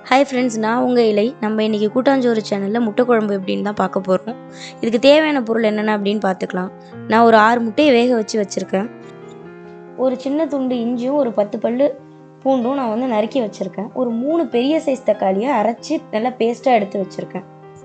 hi friends நான் உங்கள் இலை நம்ம இன்றைக்கி கூட்டாஞ்சோறு சேனலில் முட்டை குழம்பு எப்படின்னு தான் பார்க்க போகிறோம் இதுக்கு தேவையான பொருள் என்னென்ன அப்படின்னு பார்த்துக்கலாம் நான் ஒரு ஆறு முட்டையை வேக வச்சு வச்சுருக்கேன் ஒரு சின்ன துண்டு இஞ்சியும் ஒரு பத்து பல்லு பூண்டும் நான் வந்து நறுக்கி வச்சுருக்கேன் ஒரு மூணு பெரிய சைஸ் தக்காளியை அரைச்சி நல்லா பேஸ்ட்டாக எடுத்து வச்சுருக்கேன்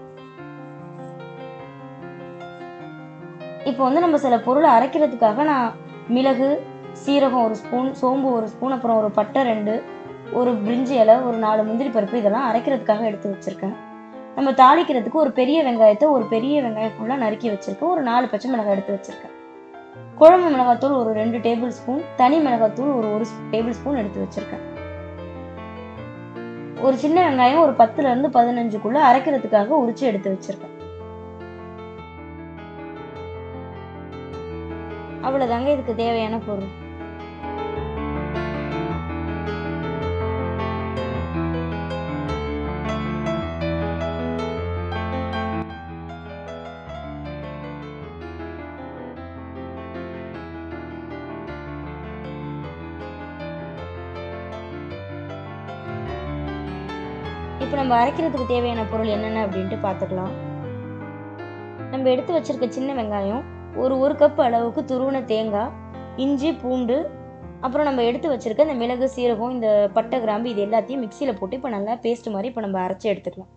இப்போ வந்து நம்ம சில பொருளை அரைக்கிறதுக்காக நான் மிளகு சீரகம் ஒரு ஸ்பூன் சோம்பு ஒரு ஸ்பூன் அப்புறம் ஒரு பட்டை ரெண்டு ஒரு பிரிஞ்சி இலை ஒரு நாலு முந்திரி பருப்பு இதெல்லாம் அரைக்கிறதுக்காக எடுத்து வச்சுருக்கேன் நம்ம தாளிக்கிறதுக்கு ஒரு பெரிய வெங்காயத்தை ஒரு பெரிய வெங்காயம் ஃபுல்லாக நறுக்கி வச்சுருக்கேன் ஒரு நாலு பச்சை மிளகாய் எடுத்து வச்சுருக்கேன் குழம்பு மிளகாத்தூள் ஒரு ரெண்டு டேபிள் ஸ்பூன் தனி மிளகாத்தூள் ஒரு ஒரு டேபிள் ஸ்பூன் எடுத்து வச்சுருக்கேன் ஒரு சின்ன வெங்காயம் ஒரு பத்துல இருந்து பதினஞ்சுக்குள்ள அரைக்கிறதுக்காக உரிச்சு எடுத்து வச்சிருக்கேன் அவ்வளவுதாங்க இதுக்கு தேவையான பொருள் இப்போ நம்ம அரைக்கிறதுக்கு தேவையான பொருள் என்னென்ன அப்படின்ட்டு பார்த்துக்கலாம் நம்ம எடுத்து வச்சிருக்க சின்ன வெங்காயம் ஒரு ஒரு கப் அளவுக்கு துருவன தேங்காய் இஞ்சி பூண்டு அப்புறம் நம்ம எடுத்து வச்சிருக்க இந்த மிளகு சீரகம் இந்த பட்டை கிராம்பு இது எல்லாத்தையும் மிக்சியில் போட்டு இப்போ நல்லா பேஸ்ட் மாதிரி இப்போ நம்ம அரைச்சி எடுத்துக்கலாம்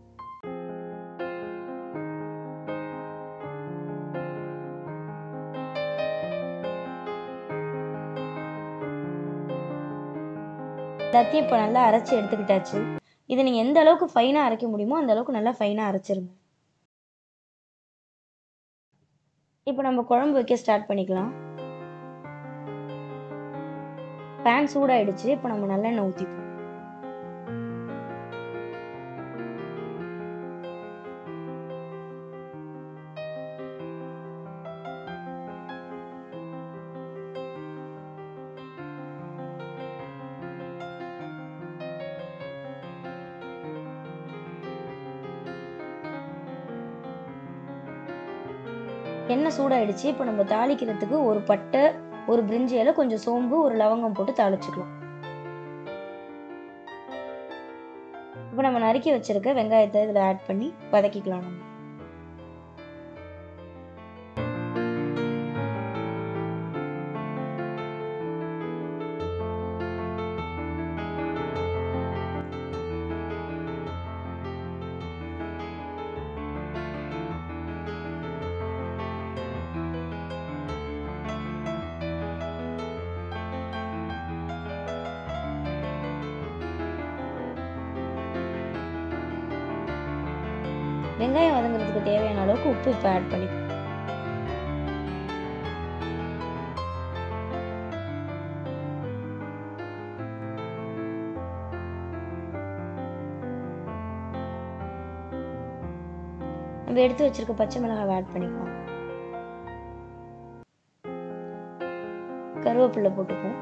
எல்லாத்தையும் இப்போ நல்லா அரைச்சி எடுத்துக்கிட்டாச்சு இதை நீங்கள் எந்த அளவுக்கு ஃபைனாக அரைக்க முடியுமோ அந்த அளவுக்கு நல்லா ஃபைனாக அரைச்சிருங்க இப்போ நம்ம குழம்பு வைக்க ஸ்டார்ட் பண்ணிக்கலாம் பேன் சூடாயிடுச்சு இப்போ நம்ம நல்லெண்ணெய் ஊற்றிப்போம் எண்ணெய் சூடாயிடுச்சு இப்போ நம்ம தாளிக்கிறதுக்கு ஒரு பட்டை ஒரு பிரிஞ்சி இலை கொஞ்சம் சோம்பு ஒரு லவங்கம் போட்டு தாளிச்சுக்கலாம் இப்போ நம்ம நறுக்கி வச்சிருக்க வெங்காயத்தை இதில் ஆட் பண்ணி வதக்கிக்கலாம் நம்ம வெங்காயம் வதங்குறதுக்கு தேவையான அளவுக்கு உப்பு இப்போ ஆட் பண்ணிக்கலாம் நம்ம எடுத்து வச்சிருக்க பச்சை மிளகாவை ஆட் பண்ணிக்கலாம் கருவேப்பிலை போட்டுப்போம்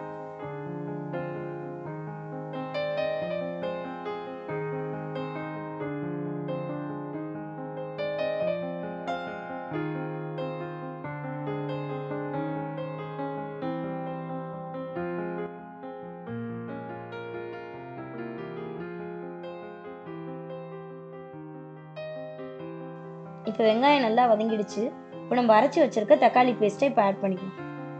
இப்போ வெங்காயம் நல்லா வதங்கிடுச்சு இப்போ நம்ம அரைச்சி வச்சிருக்க தக்காளி பேஸ்ட்டை இப்போ ஆட் பண்ணிக்கலாம்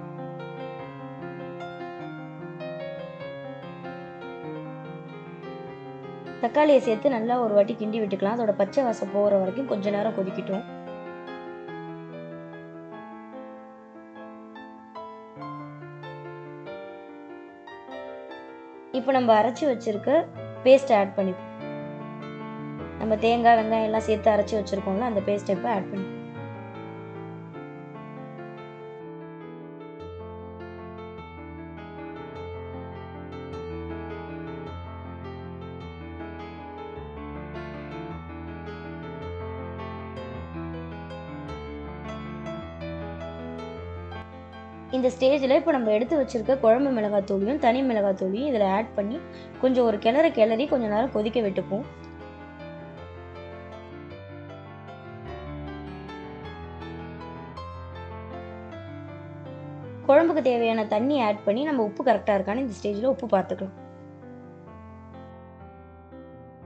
தக்காளியை சேர்த்து நல்லா ஒரு வாட்டி கிண்டி விட்டுக்கலாம் அதோட பச்சை வாசம் போகிற வரைக்கும் கொஞ்ச நேரம் கொதிக்கட்டும் இப்போ நம்ம அரைச்சி வச்சிருக்க பேஸ்ட் ஆட் பண்ணிப்போம் நம்ம தேங்காய் வெங்காயம் எல்லாம் சேர்த்து அரைச்சி வச்சிருக்கோம்ல அந்த பேஸ்ட் இப்போ ஆட் பண்ணி இந்த ஸ்டேஜில் இப்போ நம்ம எடுத்து வச்சிருக்க குழம்பு மிளகாத்தூளியும் தனி மிளகாத்தூளியும் இதில் ஆட் பண்ணி கொஞ்சம் ஒரு கிளற கிளறி கொஞ்ச நேரம் கொதிக்க விட்டுப்போம் குழம்புக்கு தேவையான தண்ணி ஆட் பண்ணி நம்ம உப்பு கரெக்டாக இருக்கான்னு இந்த ஸ்டேஜில் உப்பு பார்த்துக்கலாம்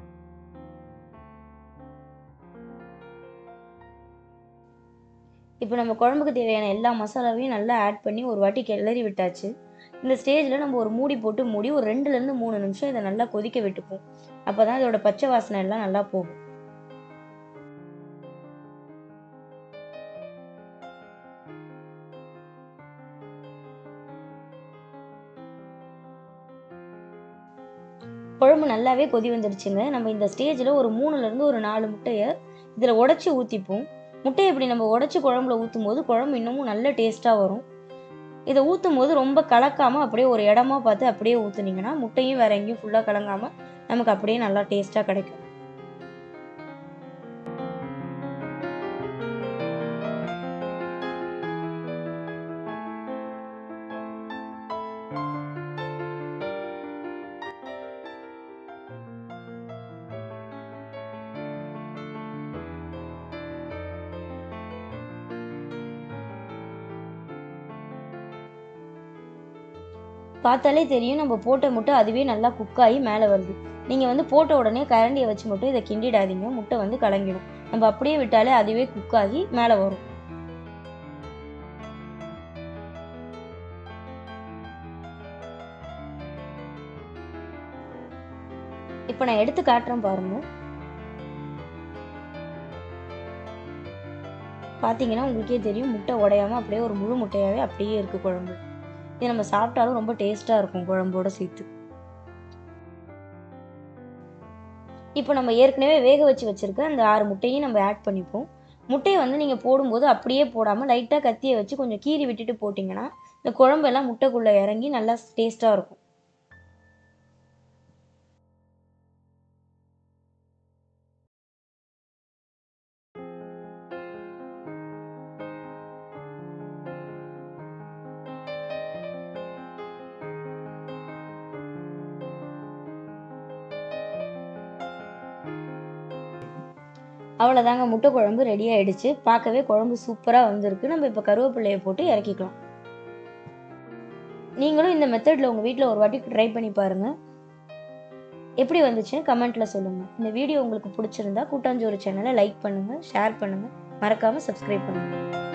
இப்போ நம்ம குழம்புக்கு தேவையான எல்லா மசாலாவையும் நல்லா ஆட் பண்ணி ஒரு வாட்டி கிளறி விட்டாச்சு இந்த ஸ்டேஜில் நம்ம ஒரு மூடி போட்டு மூடி ஒரு ரெண்டுலேருந்து மூணு நிமிஷம் இதை நல்லா கொதிக்க விட்டுப்போம் அப்போ தான் இதோட பச்சை வாசனை எல்லாம் நல்லா போகும் குழம்பு நல்லாவே கொதி வந்துடுச்சுங்க நம்ம இந்த ஸ்டேஜில் ஒரு மூணுலேருந்து ஒரு நாலு முட்டையை இதில் உடச்சி ஊற்றிப்போம் முட்டையை இப்படி நம்ம உடச்சி குழம்புல ஊற்றும் போது குழம்பு இன்னமும் நல்ல டேஸ்ட்டாக வரும் இதை ஊற்றும் போது ரொம்ப கலக்காமல் அப்படியே ஒரு இடமா பார்த்து அப்படியே ஊற்றுனீங்கன்னா முட்டையும் வேற எங்கேயும் ஃபுல்லாக கலங்காமல் நமக்கு அப்படியே நல்லா டேஸ்ட்டாக கிடைக்கும் பார்த்தாலே தெரியும் நம்ம போட்ட முட்டை அதுவே நல்லா குக் ஆகி மேலே வருது நீங்கள் வந்து போட்ட உடனே கரண்டியை வச்சு மட்டும் இதை கிண்டிடாதீங்க முட்டை வந்து கலங்கிடும் நம்ம அப்படியே விட்டாலே அதுவே குக் ஆகி மேலே வரும் இப்போ நான் எடுத்து காட்டுறேன் பாருங்க பார்த்தீங்கன்னா உங்களுக்கே தெரியும் முட்டை உடையாம அப்படியே ஒரு முழு முட்டையாவே அப்படியே இருக்கு குழம்பு இது நம்ம சாப்பிட்டாலும் ரொம்ப டேஸ்ட்டாக இருக்கும் குழம்போட சேர்த்து இப்போ நம்ம ஏற்கனவே வேக வச்சு வச்சிருக்க அந்த ஆறு முட்டையும் நம்ம ஆட் பண்ணிப்போம் முட்டையை வந்து நீங்கள் போடும்போது அப்படியே போடாமல் லைட்டாக கத்தியை வச்சு கொஞ்சம் கீறி விட்டுட்டு போட்டிங்கன்னா இந்த குழம்பெல்லாம் முட்டைக்குள்ளே இறங்கி நல்லா டேஸ்ட்டாக இருக்கும் அவ்வளோதாங்க முட்டை குழம்பு ரெடி ஆயிடுச்சு பார்க்கவே குழம்பு சூப்பராக வந்திருக்கு நம்ம இப்போ கருவேப்பிலையை போட்டு இறக்கிக்கலாம் நீங்களும் இந்த மெத்தடில் உங்கள் வீட்டில் ஒரு வாட்டி ட்ரை பண்ணி பாருங்கள் எப்படி வந்துச்சுன்னு கமெண்ட்டில் சொல்லுங்கள் இந்த வீடியோ உங்களுக்கு பிடிச்சிருந்தா கூட்டாஞ்சோறு சேனலை லைக் பண்ணுங்கள் ஷேர் பண்ணுங்கள் மறக்காமல் சப்ஸ்கிரைப் பண்ணுங்கள்